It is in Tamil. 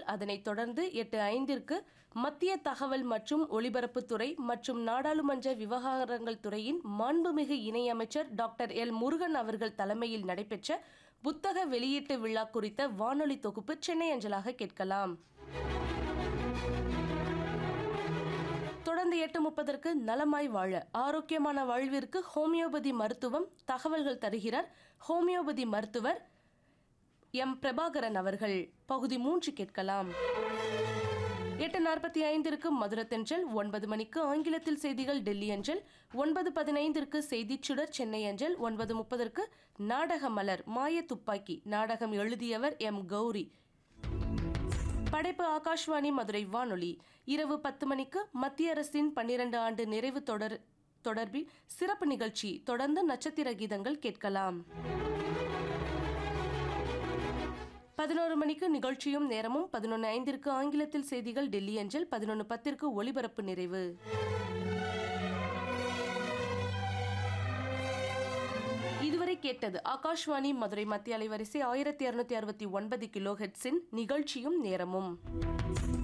அதனைத் தொடர்ந்து எட்டு ஐந்திற்கு மத்திய தகவல் மற்றும் ஒலிபரப்புத்துறை மற்றும் நாடாளுமன்ற விவகாரங்கள் துறையின் மாண்புமிகு இணையமைச்சர் டாக்டர் எல் முருகன் அவர்கள் தலைமையில் நடைபெற்ற புத்தக வெளியீட்டு விழா குறித்த வானொலி தொகுப்பு சென்னை அஞ்சலாக கேட்கலாம் தொடர்ந்து எட்டு முப்பதற்கு நலமாய் வாழ ஆரோக்கியமான வாழ்விற்கு ஹோமியோபதி மருத்துவம் தகவல்கள் தருகிறார் ஹோமியோபதி மருத்துவர் எம் பிரபாகரன் அவர்கள் பகுதி மூன்று கேட்கலாம் எட்டு நாற்பத்தி ஐந்திற்கு மதுரத்தென்றல் ஒன்பது மணிக்கு ஆங்கிலத்தில் செய்திகள் டெல்லி அஞ்சல் ஒன்பது பதினைந்திற்கு செய்திச் சுடர் சென்னை அஞ்சல் ஒன்பது முப்பதற்கு நாடக மலர் மாய துப்பாக்கி நாடகம் எழுதியவர் எம் கௌரி படைப்பு ஆகாஷ்வாணி மதுரை வானொலி இரவு பத்து மணிக்கு மத்திய அரசின் பன்னிரண்டு ஆண்டு நிறைவு தொடர் தொடர்பில் சிறப்பு நிகழ்ச்சி தொடர்ந்து நட்சத்திர கீதங்கள் கேட்கலாம் பதினோரு மணிக்கு நிகழ்ச்சியும் நேரமும் பதினொன்று ஐந்திற்கு ஆங்கிலத்தில் செய்திகள் டெல்லி அஞ்சல் பதினொன்று பத்திற்கு ஒலிபரப்பு நிறைவு இதுவரை கேட்டது ஆகாஷ்வாணி மதுரை மத்திய அலைவரிசை ஆயிரத்தி இருநூத்தி அறுபத்தி ஒன்பது கிலோ ஹெட்ஸின் நிகழ்ச்சியும் நேரமும்